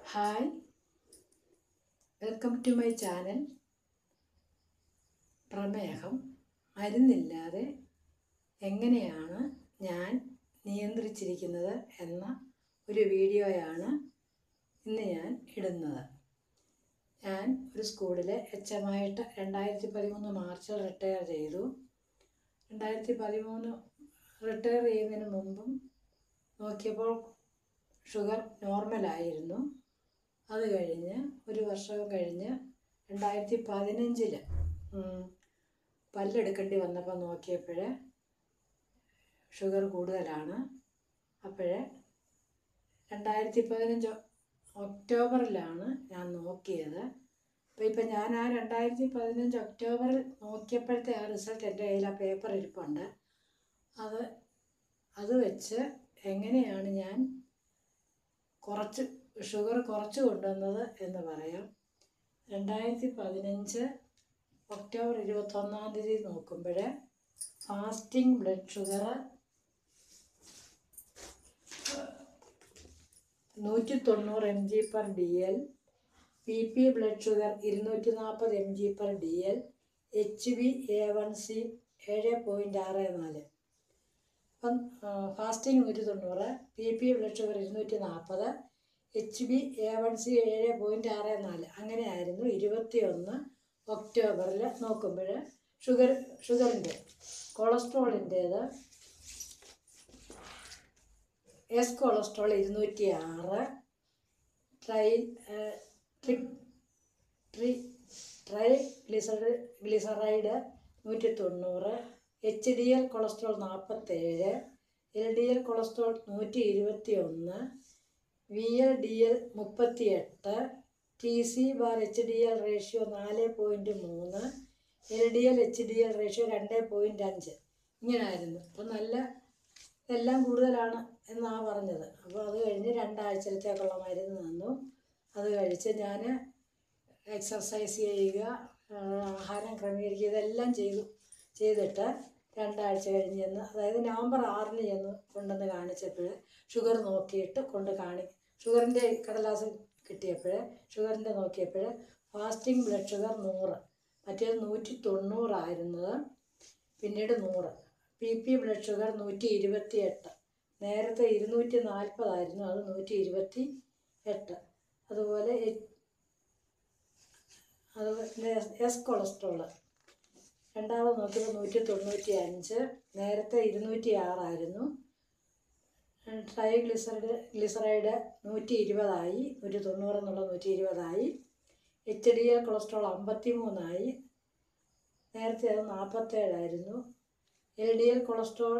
hi welcome to my channel പ്രമേഹം മരുന്നില്ലാതെ എങ്ങനെയാണ് ഞാൻ നിയന്ത്രിച്ചിരിക്കുന്നത് എന്ന ഒരു വീഡിയോയാണ് ഇന്ന് ഞാൻ ഇടുന്നത് ഞാൻ ഒരു സ്കൂളിൽ എച്ച് എം ആയിട്ട് രണ്ടായിരത്തി പതിമൂന്ന് മാർച്ചിൽ റിട്ടയർ ചെയ്തു രണ്ടായിരത്തി പതിമൂന്ന് റിട്ടയർ ചെയ്യുന്നതിന് മുമ്പും നോക്കിയപ്പോൾ ഷുഗർ നോർമലായിരുന്നു അത് കഴിഞ്ഞ് ഒരു വർഷം കഴിഞ്ഞ് രണ്ടായിരത്തി പതിനഞ്ചിൽ പല്ലെടുക്കേണ്ടി വന്നപ്പോൾ നോക്കിയപ്പോൾ ഷുഗർ കൂടുതലാണ് അപ്പോഴേ രണ്ടായിരത്തി പതിനഞ്ച് ഒക്ടോബറിലാണ് ഞാൻ നോക്കിയത് അപ്പോൾ ഇപ്പം ഞാൻ ആ രണ്ടായിരത്തി പതിനഞ്ച് ഒക്ടോബറിൽ നോക്കിയപ്പോഴത്തെ ആ റിസൾട്ട് എൻ്റെ കയ്യിൽ ആ പേപ്പർ ഇരിപ്പുണ്ട് അത് അത് വെച്ച് എങ്ങനെയാണ് ഞാൻ കുറച്ച് ഷുഗർ കുറച്ച് കൊണ്ടുവന്നത് എന്ന് പറയാം രണ്ടായിരത്തി പതിനഞ്ച് ഒക്ടോബർ ഇരുപത്തൊന്നാം തീയതി നോക്കുമ്പോൾ ഫാസ്റ്റിംഗ് ബ്ലഡ് ഷുഗർ നൂറ്റി തൊണ്ണൂറ് M G per D L P P blood sugar ഇരുന്നൂറ്റി നാൽപ്പത് M G per D L H B A one C ഏഴ് പോയിൻറ്റ് ആറ് നാല് അപ്പം ഫാസ്റ്റിംഗ് നൂറ്റി തൊണ്ണൂറ് പി പി ബ്ലഡ് ഷുഗർ ഇരുന്നൂറ്റി നാൽപ്പത് H B A one C ഏഴ് പോയിൻറ്റ് ആറ് നാല് അങ്ങനെയായിരുന്നു ഇരുപത്തി ഒന്ന് ഒക്ടോബറിൽ നോക്കുമ്പോൾ ഷുഗർ ഷുഗറിൻ്റെ കൊളസ്ട്രോളിൻ്റേത് എസ് കൊളസ്ട്രോൾ ഇരുന്നൂറ്റി ആറ് tri tri tri tri glycery triglyceride നൂറ്റി തൊണ്ണൂറ് എച്ച് ഡി എൽ കൊളസ്ട്രോൾ നാൽപ്പത്തേഴ് എൽ ഡി എൽ കൊളസ്ട്രോൾ നൂറ്റി ഇരുപത്തി ഒന്ന് വി എൽ ഡി എൽ മുപ്പത്തിയെട്ട് T C bar H D L ratio നാല് പോയിൻറ്റ് മൂന്ന് L D L H D L ratio രണ്ട് പോയിൻറ്റ് അഞ്ച് ഇങ്ങനായിരുന്നു അപ്പോൾ നല്ല എല്ലാം കൂടുതലാണ് എന്നാണ് പറഞ്ഞത് അപ്പോൾ അത് കഴിഞ്ഞ് രണ്ടാഴ്ചത്തേക്കുള്ള മരുന്ന് തന്നു അത് കഴിച്ച് ഞാൻ എക്സർസൈസ് ചെയ്യുക ആഹാരം ക്രമീകരിക്കുക ഇതെല്ലാം ചെയ്തു ചെയ്തിട്ട് രണ്ടാഴ്ച കഴിഞ്ഞ് ചെന്ന് അതായത് നവംബർ ആറിന് ചെന്ന് കൊണ്ടുവന്ന് കാണിച്ചപ്പോൾ ഷുഗർ നോക്കിയിട്ട് കൊണ്ട് കാണി ഷുഗറിൻ്റെ കടലാസ് കിട്ടിയപ്പോൾ ഷുഗറിൻ്റെ നോക്കിയപ്പോൾ ഫാസ്റ്റിംഗ് ബ്ലഡ് ഷുഗർ നൂറ് മറ്റേത് നൂറ്റി തൊണ്ണൂറായിരുന്നത് പിന്നീട് നൂറ് പി പി ബ്ലഡ് ഷുഗർ നൂറ്റി ഇരുപത്തി എട്ട് നേരത്തെ ഇരുന്നൂറ്റി നാൽപ്പതായിരുന്നു അത് നൂറ്റി ഇരുപത്തി എട്ട് അതുപോലെ അതുപോലെ എസ് കൊളസ്ട്രോള് രണ്ടാമത് നോക്കിയപ്പോൾ നൂറ്റി തൊണ്ണൂറ്റി അഞ്ച് നേരത്തെ ഇരുന്നൂറ്റി ആറായിരുന്നു ട്രൈ ഗ്ലിസറൈഡ് ഗ്ലിസറൈഡ് നൂറ്റി ഇരുപതായി നൂറ്റി തൊണ്ണൂറ് എന്നുള്ള നൂറ്റി ഇരുപതായി എച്ച് ഡി എൽ കൊളസ്ട്രോൾ അമ്പത്തി മൂന്നായി നേരത്തെ അത് നാൽപ്പത്തേഴായിരുന്നു എൽ ഡി എൽ കൊളസ്ട്രോൾ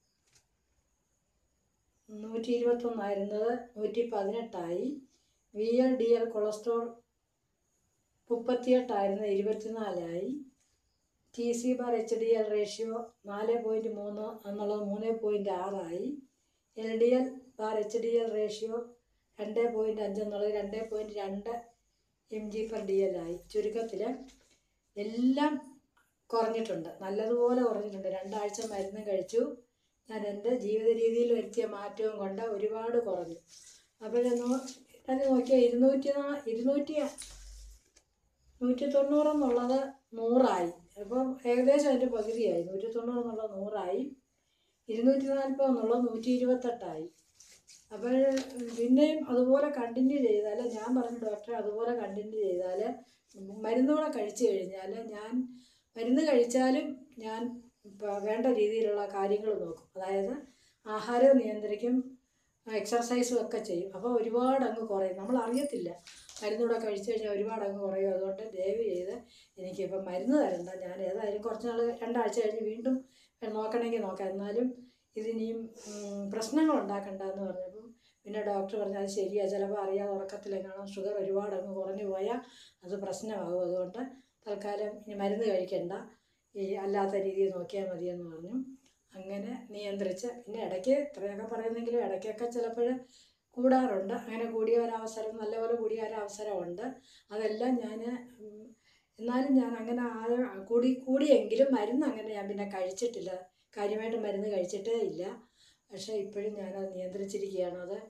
നൂറ്റി ഇരുപത്തൊന്നായിരുന്നത് നൂറ്റി പതിനെട്ടായി V L D L cholesterol മുപ്പത്തിയെട്ടായിരുന്നു ഇരുപത്തിനാലായി T C bar H D L ratio നാല് പോയിൻറ്റ് മൂന്ന് എന്നുള്ളത് മൂന്ന് പോയിൻറ്റ് ആറായി L D L bar H D L ratio രണ്ട് പോയിൻറ്റ് അഞ്ച് എന്നുള്ളത് രണ്ട് പോയിൻറ്റ് രണ്ട് M G per D L ആയി ചുരുക്കത്തിൽ എല്ലാം കുറഞ്ഞിട്ടുണ്ട് നല്ലതുപോലെ കുറഞ്ഞിട്ടുണ്ട് രണ്ടാഴ്ച മരുന്നും കഴിച്ചു ഞാൻ എൻ്റെ ജീവിത രീതിയിൽ വരുത്തിയ മാറ്റവും കൊണ്ട് ഒരുപാട് കുറഞ്ഞു അപ്പോഴൊന്ന് അത് നോക്കിയാൽ ഇരുന്നൂറ്റി നാ ഇരുന്നൂറ്റി നൂറ്റി തൊണ്ണൂറെന്നുള്ളത് നൂറായി അപ്പം ഏകദേശം അതിൻ്റെ പകുതിയായി നൂറ്റി തൊണ്ണൂറ് എന്നുള്ളത് നൂറായി ഇരുന്നൂറ്റി നാൽപ്പത് എന്നുള്ളത് നൂറ്റി ഇരുപത്തെട്ടായി അപ്പോൾ പിന്നെയും അതുപോലെ കണ്ടിന്യൂ ചെയ്താൽ ഞാൻ പറഞ്ഞു ഡോക്ടറെ അതുപോലെ കണ്ടിന്യൂ ചെയ്താൽ മരുന്നുകൂടെ കഴിച്ചു കഴിഞ്ഞാൽ ഞാൻ മരുന്ന് കഴിച്ചാലും ഞാൻ വേണ്ട രീതിയിലുള്ള കാര്യങ്ങൾ നോക്കും അതായത് ആഹാരം നിയന്ത്രിക്കും എക്സർസൈസും ഒക്കെ ചെയ്യും അപ്പോൾ ഒരുപാട് അങ്ങ് കുറയും നമ്മൾ അറിയത്തില്ല മരുന്നൂടെ കഴിച്ചു കഴിഞ്ഞാൽ ഒരുപാട് അങ്ങ് കുറയും അതുകൊണ്ട് ദയവ് ചെയ്ത് എനിക്കിപ്പം മരുന്ന് തരണ്ട ഞാൻ ഏതായാലും കുറച്ച് നാൾ രണ്ടാഴ്ച കഴിഞ്ഞ് വീണ്ടും നോക്കണമെങ്കിൽ നോക്കാം എന്നാലും ഇതിനിയും പ്രശ്നങ്ങൾ ഉണ്ടാക്കണ്ട എന്ന് പറഞ്ഞപ്പം പിന്നെ ഡോക്ടർ പറഞ്ഞു അത് ശരിയാണ് ചിലപ്പോൾ അറിയാതെ ഉറക്കത്തിലെങ്ങാണോ ഷുഗർ ഒരുപാട് അങ്ങ് കുറഞ്ഞു പോയാൽ അത് പ്രശ്നമാകും അതുകൊണ്ട് തൽക്കാലം ഇനി മരുന്ന് കഴിക്കണ്ട ഈ അല്ലാത്ത രീതിയിൽ നോക്കിയാൽ മതിയെന്ന് പറഞ്ഞു അങ്ങനെ നിയന്ത്രിച്ച് പിന്നെ ഇടയ്ക്ക് ഇത്രയൊക്കെ പറയുന്നെങ്കിലും ഇടയ്ക്കൊക്കെ ചിലപ്പോൾ കൂടാറുണ്ട് അങ്ങനെ കൂടിയ ഒരവസരം നല്ലപോലെ കൂടിയ ഒരവസരമുണ്ട് അതെല്ലാം ഞാൻ എന്നാലും ഞാൻ അങ്ങനെ ആ കൂടി കൂടിയെങ്കിലും മരുന്ന് അങ്ങനെ ഞാൻ പിന്നെ കഴിച്ചിട്ടില്ല കാര്യമായിട്ട് മരുന്ന് കഴിച്ചിട്ടേ ഇല്ല പക്ഷേ ഇപ്പോഴും ഞാനത് നിയന്ത്രിച്ചിരിക്കുകയാണ് അത്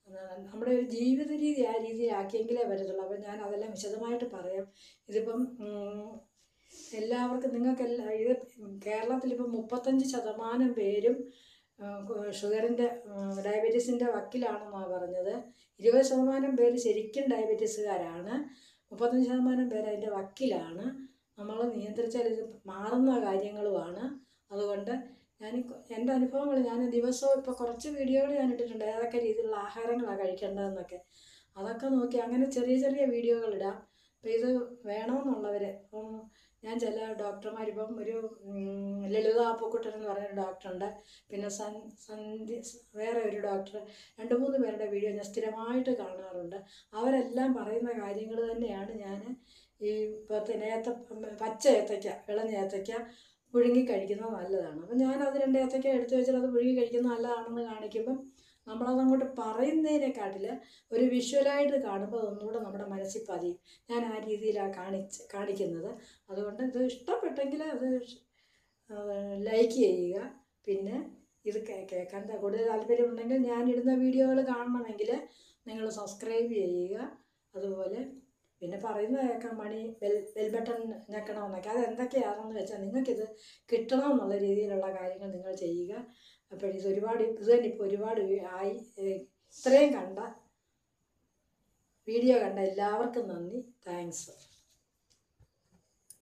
അതാണ് നമ്മുടെ ഒരു ജീവിത രീതി ആ രീതിയിലാക്കിയെങ്കിലേ പറ്റത്തുള്ളൂ അപ്പം ഞാൻ അതെല്ലാം വിശദമായിട്ട് പറയാം ഇതിപ്പം ഉം, എല്ലാവർക്കും നിങ്ങൾക്കെല്ലാം ഇത് കേരളത്തിലിപ്പം മുപ്പത്തഞ്ച് ശതമാനം പേരും ഷുഗറിൻ്റെ ഡയബറ്റീസിൻ്റെ വക്കിലാണെന്നാണ് പറഞ്ഞത് ഇരുപത് ശതമാനം പേര് ശരിക്കും ഡയബറ്റീസുകാരാണ് മുപ്പത്തഞ്ച് ശതമാനം പേര് അതിൻ്റെ വക്കിലാണ് നമ്മൾ നിയന്ത്രിച്ചാൽ ഇത് മാറുന്ന കാര്യങ്ങളുമാണ് അതുകൊണ്ട് ഞാൻ എൻ്റെ അനുഭവങ്ങൾ ഞാൻ ദിവസവും ഇപ്പോൾ കുറച്ച് വീഡിയോകൾ ഞാൻ ഇട്ടിട്ടുണ്ട് ഏതൊക്കെ രീതിയിലുള്ള ആഹാരങ്ങളാണ് കഴിക്കേണ്ടതെന്നൊക്കെ അതൊക്കെ നോക്കി അങ്ങനെ ചെറിയ ചെറിയ വീഡിയോകൾ ഇടാം അപ്പോൾ ഇത് വേണമെന്നുള്ളവർ ഇപ്പം ഞാൻ ചില ഡോക്ടർമാർ ഇപ്പം ഒരു ഉം, ലളിത അപ്പക്കുട്ടൻ എന്ന് പറഞ്ഞൊരു ഡോക്ടറുണ്ട് പിന്നെ സൻ സന്ധ്യ വേറെ ഒരു ഡോക്ടർ രണ്ട് മൂന്ന് പേരുടെ വീഡിയോ ഞാൻ സ്ഥിരമായിട്ട് കാണാറുണ്ട് അവരെല്ലാം പറയുന്ന കാര്യങ്ങൾ തന്നെയാണ് ഞാൻ ഈ ഇപ്പോഴത്തെ ഏത്ത പച്ച ഏത്തയ്ക്ക ഇളഞ്ഞ ഏത്തയ്ക്ക പുഴുങ്ങി കഴിക്കുന്നത് നല്ലതാണ് അപ്പം ഞാൻ അത് രണ്ട് ഏത്തയ്ക്ക എടുത്തു വെച്ചിട്ട് അത് പുഴുങ്ങി കഴിക്കുന്നത് നല്ലതാണെന്ന് കാണിക്കുമ്പം നമ്മളതങ്ങോട്ട് പറയുന്നതിനെക്കാട്ടിൽ ഒരു വിഷ്വലായിട്ട് കാണുമ്പോൾ അതൊന്നുകൂടെ നമ്മുടെ മനസ്സിൽ പതിയും ഞാൻ ആ രീതിയിലാണ് കാണിച്ച് കാണിക്കുന്നത് അതുകൊണ്ട് ഇത് ഇഷ്ടപ്പെട്ടെങ്കിൽ അത് ലൈക്ക് ചെയ്യുക പിന്നെ ഇത് കേ- കേൾക്കാൻ ത- കൂടുതൽ താല്പര്യമുണ്ടെങ്കിൽ ഞാനിടുന്ന വീഡിയോകൾ കാണണമെങ്കിൽ നിങ്ങൾ സബ്സ്ക്രൈബ് ചെയ്യുക അതുപോലെ പിന്നെ പറയുന്ന കേൾക്കാൻ മണി ബെൽ ബെൽ ബട്ടൺ ഞെക്കണമെന്നൊക്കെ അത് എന്തൊക്കെയാണെന്ന് വെച്ചാൽ നിങ്ങൾക്കിത് കിട്ടണമെന്നുള്ള രീതിയിലുള്ള കാര്യങ്ങൾ നിങ്ങൾ ചെയ്യുക അപ്പോൾ ഇത് ഒരുപാട് ഇത് തന്നെ ഇപ്പോൾ ഒരുപാട് വി- ആയി ഏ, ഇത്രയും കണ്ട വീഡിയോ കണ്ട എല്ലാവർക്കും നന്ദി താങ്ക്സ്